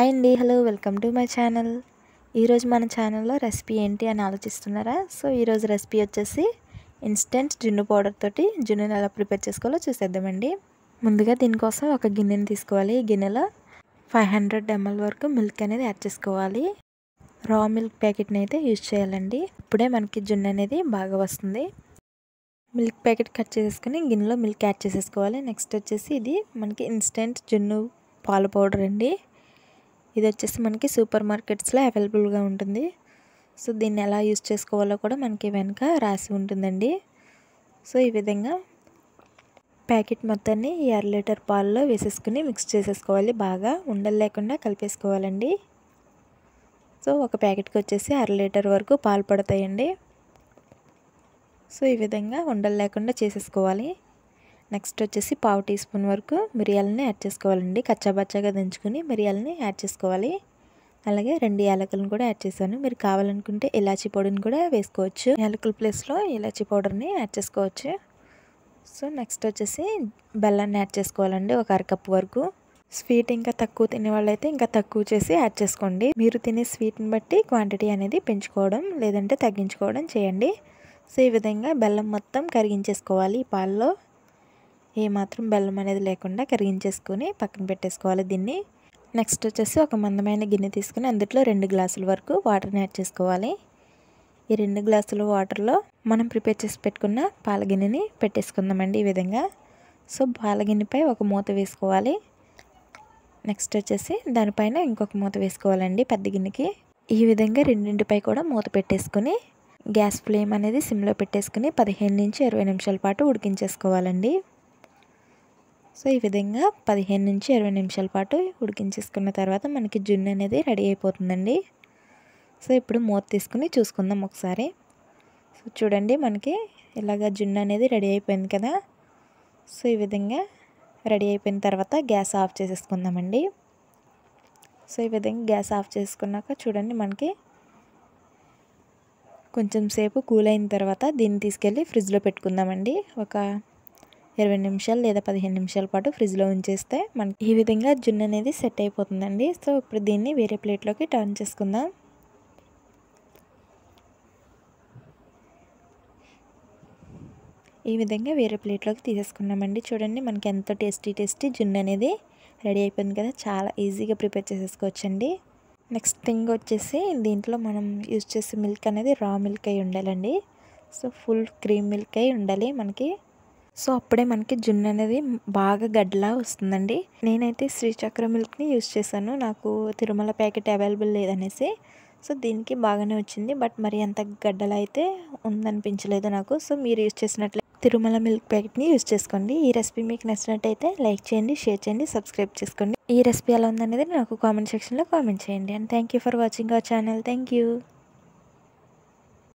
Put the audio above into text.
hi అండి hello welcome to my channel ఈరోజు మన ఛానల్లో రెసిపీ ఏంటి అని ఆలోచిస్తున్నారా సో ఈరోజు రెసిపీ వచ్చేసి ఇన్స్టెంట్ జున్ను పౌడర్ తోటి జున్నుని ఎలా ప్రిపేర్ చేసుకోవాలో చూసేద్దామండి ముందుగా దీనికోసం ఒక గిన్నెని తీసుకోవాలి ఈ గిన్నెలో ఫైవ్ హండ్రెడ్ ఎంఎల్ వరకు మిల్క్ అనేది యాడ్ చేసుకోవాలి రా మిల్క్ ప్యాకెట్ని అయితే యూజ్ చేయాలండి ఇప్పుడే మనకి జున్ను అనేది బాగా వస్తుంది మిల్క్ ప్యాకెట్ కట్ చేసేసుకుని గిన్నెలో మిల్క్ యాడ్ చేసేసుకోవాలి నెక్స్ట్ వచ్చేసి ఇది మనకి ఇన్స్టెంట్ జున్ను పాల పౌడర్ అండి ఇది వచ్చేసి మనకి సూపర్ మార్కెట్స్లో అవైలబుల్గా ఉంటుంది సో దీన్ని ఎలా యూస్ చేసుకోవాలో కూడా మనకి వెనక రాసి ఉంటుందండి సో ఈ విధంగా ప్యాకెట్ మొత్తాన్ని ఈ అర లీటర్ పాలలో వేసేసుకుని మిక్స్ చేసేసుకోవాలి బాగా ఉండలు లేకుండా కలిపేసుకోవాలండి సో ఒక ప్యాకెట్కి వచ్చేసి అర లీటర్ వరకు పాలు పడతాయండి సో ఈ విధంగా ఉండలు లేకుండా చేసేసుకోవాలి నెక్స్ట్ వచ్చేసి పావు టీ స్పూన్ వరకు మిరియాలని యాడ్ చేసుకోవాలండి కచ్చాబచ్చాగా దంచుకుని మిరియాలని యాడ్ చేసుకోవాలి అలాగే రెండు యాలకులను కూడా యాడ్ చేశాను మీరు కావాలనుకుంటే ఇలాచీ పొడిని కూడా వేసుకోవచ్చు యాలకుల ప్లేస్లో ఇలాచీ పౌడర్ని యాడ్ చేసుకోవచ్చు సో నెక్స్ట్ వచ్చేసి బెల్లాన్ని యాడ్ చేసుకోవాలండి ఒక అరకప్పు వరకు స్వీట్ ఇంకా తక్కువ తినే వాళ్ళైతే ఇంకా తక్కువ చేసి యాడ్ చేసుకోండి మీరు తినే స్వీట్ని బట్టి క్వాంటిటీ అనేది పెంచుకోవడం లేదంటే తగ్గించుకోవడం చేయండి సో ఈ విధంగా బెల్లం మొత్తం కరిగించేసుకోవాలి ఈ పాలలో ఏమాత్రం బెల్లం అనేది లేకుండా కరిగించేసుకొని పక్కన పెట్టేసుకోవాలి దీన్ని నెక్స్ట్ వచ్చేసి ఒక మందమైన గిన్నె తీసుకుని అందులో రెండు గ్లాసుల వరకు వాటర్ని యాడ్ చేసుకోవాలి ఈ రెండు గ్లాసుల వాటర్లో మనం ప్రిపేర్ చేసి పెట్టుకున్న పాల గిన్నెని పెట్టేసుకుందామండి ఈ విధంగా సో పాల గిన్నెపై ఒక మూత వేసుకోవాలి నెక్స్ట్ వచ్చేసి దానిపైన ఇంకొక మూత వేసుకోవాలండి పెద్ద గిన్నెకి ఈ విధంగా రెండింటిపై కూడా మూత పెట్టేసుకుని గ్యాస్ ఫ్లేమ్ అనేది సిమ్లో పెట్టేసుకుని పదిహేను నుంచి ఇరవై నిమిషాల పాటు ఉడికించేసుకోవాలండి సో ఈ విధంగా పదిహేను నుంచి ఇరవై నిమిషాల పాటు ఉడికించేసుకున్న తర్వాత మనకి జున్ను అనేది రెడీ అయిపోతుందండి సో ఇప్పుడు మూత తీసుకుని చూసుకుందాం ఒకసారి సో చూడండి మనకి ఇలాగ జున్ను అనేది రెడీ అయిపోయింది కదా సో ఈ విధంగా రెడీ అయిపోయిన తర్వాత గ్యాస్ ఆఫ్ చేసేసుకుందామండి సో ఈ విధంగా గ్యాస్ ఆఫ్ చేసుకున్నాక చూడండి మనకి కొంచెం సేపు కూల్ అయిన తర్వాత దీన్ని తీసుకెళ్ళి ఫ్రిడ్జ్లో పెట్టుకుందామండి ఒక ఇరవై నిమిషాలు లేదా పదిహేను నిమిషాల పాటు ఫ్రిడ్జ్లో ఉంచేస్తే మనకి ఈ విధంగా జున్ను అనేది సెట్ అయిపోతుందండి సో ఇప్పుడు దీన్ని వేరే ప్లేట్లోకి టర్న్ చేసుకుందాం ఈ విధంగా వేరే ప్లేట్లోకి తీసేసుకున్నామండి చూడండి మనకి ఎంతో టేస్టీ టేస్టీ జున్ను అనేది రెడీ అయిపోయింది కదా చాలా ఈజీగా ప్రిపేర్ చేసేసుకోవచ్చండి నెక్స్ట్ థింగ్ వచ్చేసి దీంట్లో మనం యూజ్ చేసే మిల్క్ అనేది రా మిల్క్ అయి ఉండాలండి సో ఫుల్ క్రీమ్ మిల్క్ అయి ఉండాలి మనకి సో అప్పుడే మనకి జున్ను అనేది బాగా గడ్డలా వస్తుందండి నేనైతే శ్రీచక్ర మిల్క్ని యూజ్ చేశాను నాకు తిరుమల ప్యాకెట్ అవైలబుల్ లేదనేసి సో దీనికి బాగానే వచ్చింది బట్ మరి అంత గడ్డలా అయితే ఉందనిపించలేదు నాకు సో మీరు యూజ్ చేసినట్లయితే తిరుమల మిల్క్ ప్యాకెట్ని యూజ్ చేసుకోండి ఈ రెసిపీ మీకు నచ్చినట్టయితే లైక్ చేయండి షేర్ చేయండి సబ్స్క్రైబ్ చేసుకోండి ఈ రెసిపీ ఎలా ఉందనేది నాకు కామెంట్ సెక్షన్లో కామెంట్ చేయండి and thank you for watching our channel thank you